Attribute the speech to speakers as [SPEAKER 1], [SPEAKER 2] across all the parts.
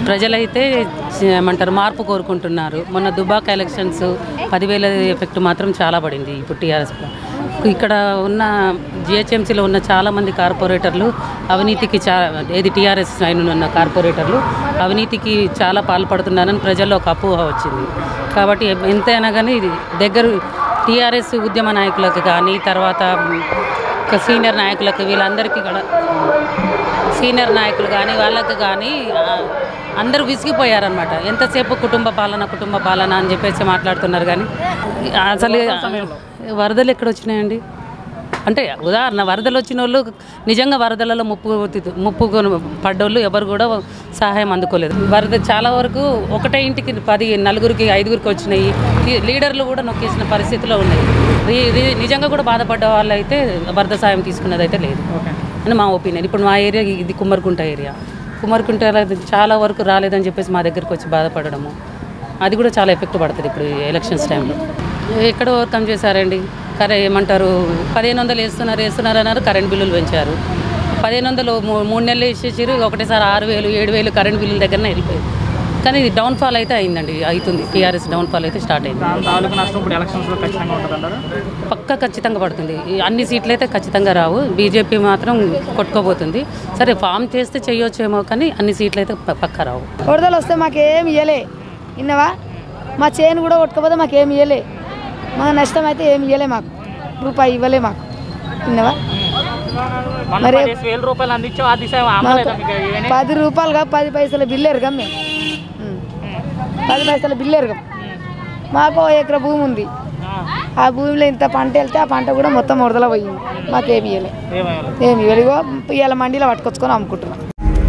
[SPEAKER 1] ప్రజలైతే చ- ఏమంటారు మార్పు కోరుకుంటున్నారు మొన్న దుబాక్ ఎలక్షన్స్ పదివేల ఎఫెక్ట్ మాత్రం చాలా పడింది ఇప్పుడు టీఆర్ఎస్ ఇక్కడ ఉన్న జిహెచ్ఎంసీలో ఉన్న చాలామంది కార్పొరేటర్లు అవినీతికి చా ఏది టీఆర్ఎస్ సైన్ ఉన్న కార్పొరేటర్లు అవినీతికి చాలా పాల్పడుతున్నారని ప్రజల్లో ఒక అపోహ వచ్చింది కాబట్టి ఎంతైనా కానీ ఇది దగ్గర టీఆర్ఎస్ ఉద్యమ నాయకులకు కానీ తర్వాత ఒక సీనియర్ నాయకులకు వీళ్ళందరికీ కూడా సీనియర్ నాయకులు కానీ వాళ్ళకి కానీ ఆ, అందరూ విసిగిపోయారనమాట ఎంతసేపు కుటుంబ పాలన కుటుంబ పాలన అని చెప్పేసి మాట్లాడుతున్నారు కానీ అసలు వరదలు ఎక్కడ వచ్చినాయండి అంటే ఉదాహరణ వరదలు వచ్చిన వాళ్ళు నిజంగా వరదలలో ముప్పు ముప్పు పడ్డోళ్ళు ఎవరు కూడా సహాయం అందుకోలేదు వరద చాలా వరకు ఒకటే ఇంటికి పది నలుగురికి ఐదుగురికి వచ్చినాయి లీ- లీడర్లు కూడా నొక్కేసిన పరిస్థితిలో ఉన్నాయి రి- రి- నిజంగా కూడా బాధపడ్డ వాళ్ళు అయితే వరద సాయం తీసుకున్నది అయితే లేదు అని మా ఒపీనియన్ ఇప్పుడు మా ఏరియా ఇది కుమ్మరికుంట ఏరియా కుమ్మరికుంట చాలా వరకు రాలేదని చెప్పేసి మా దగ్గరికి వచ్చి బాధపడడము అది కూడా చాలా ఎఫెక్ట్ పడుతుంది ఇప్పుడు ఎలక్షన్స్ టైంలో ఎక్కడ ఓవర్కమ్ చేశారండి కరే ఏమంటారు పదిహేను వందలు వేస్తున్నారు వేస్తున్నారు అన్నారు కరెంట్ బిల్లులు పెంచారు పదిహేను వందలు మూ- మూడు నెలలు వేసేసారు ఒకటేసారి ఆరు వేలు ఏడు వేలు కరెంట్ బిల్లుల దగ్గరనే వెళ్ళిపోయాయి కానీ ఇది డౌన్ఫాల్ అయితే అయిందండి అవుతుంది టీఆర్ఎస్ డౌన్ఫాల్ అయితే స్టార్ట్ అయింది
[SPEAKER 2] దాని తాలూకు నష్టం ఇప్పుడు ఎలక్షన్స్లో ఖచ్చితంగా ఉంటుంది అంటారు
[SPEAKER 1] పక్క ఖచ్చితంగా పడుతుంది ఈ అన్ని సీట్లు అయితే ఖచ్చితంగా రావు బీజేపీ మాత్రం కొట్టుకోబోతుంది సరే ఫామ్ చేస్తే చేయొచ్చేమో కానీ అన్ని సీట్లు అయితే ప- పక్కా రావు
[SPEAKER 3] వరదలు వస్తే మాకేం ఇయ్యలే విన్నవా మా చేను కూడా కొట్టుకపోతే మాకేం ఇయ్యలే మా నష్టం అయితే ఏమి ఇయ్యలే మాకు రూపాయి ఇవ్వలే మాకు విన్నవా
[SPEAKER 2] మొన్న
[SPEAKER 3] మరి-
[SPEAKER 2] పదిహేను వేల రూపాయలు అందించావు ఆ దిశ అమ్మలేదా మీకు ఇవన్నీ?
[SPEAKER 3] పది రూపాయలుగా పది పైసల బిల్లు ఎరగం మేము ఉం. పది పైసల బిల్లు ఎరగం మాకు ఓ ఎకరా భూమి ఉంది
[SPEAKER 2] ఆ,
[SPEAKER 3] ఆ భూమిలో ఇంత పంట వెళ్తే ఆ పంట కూడా మొత్తం వరదల పోయింది మాకేమి ఇవ్వలే
[SPEAKER 2] ఏమయ్యాలి
[SPEAKER 3] ఏమి ఇవ్వలేగో ఇవాళ మండీలో పట్టుకొచ్చుకొని అమ్ముకుంటున్నాం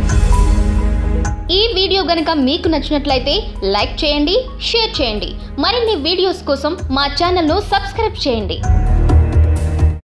[SPEAKER 4] ఈ వీడియో గనుక మీకు నచ్చినట్లయితే లైక్ చేయండి షేర్ చేయండి మరిన్ని వీడియోస్ కోసం మా ఛానల్ను సబ్స్క్రైబ్ చేయండి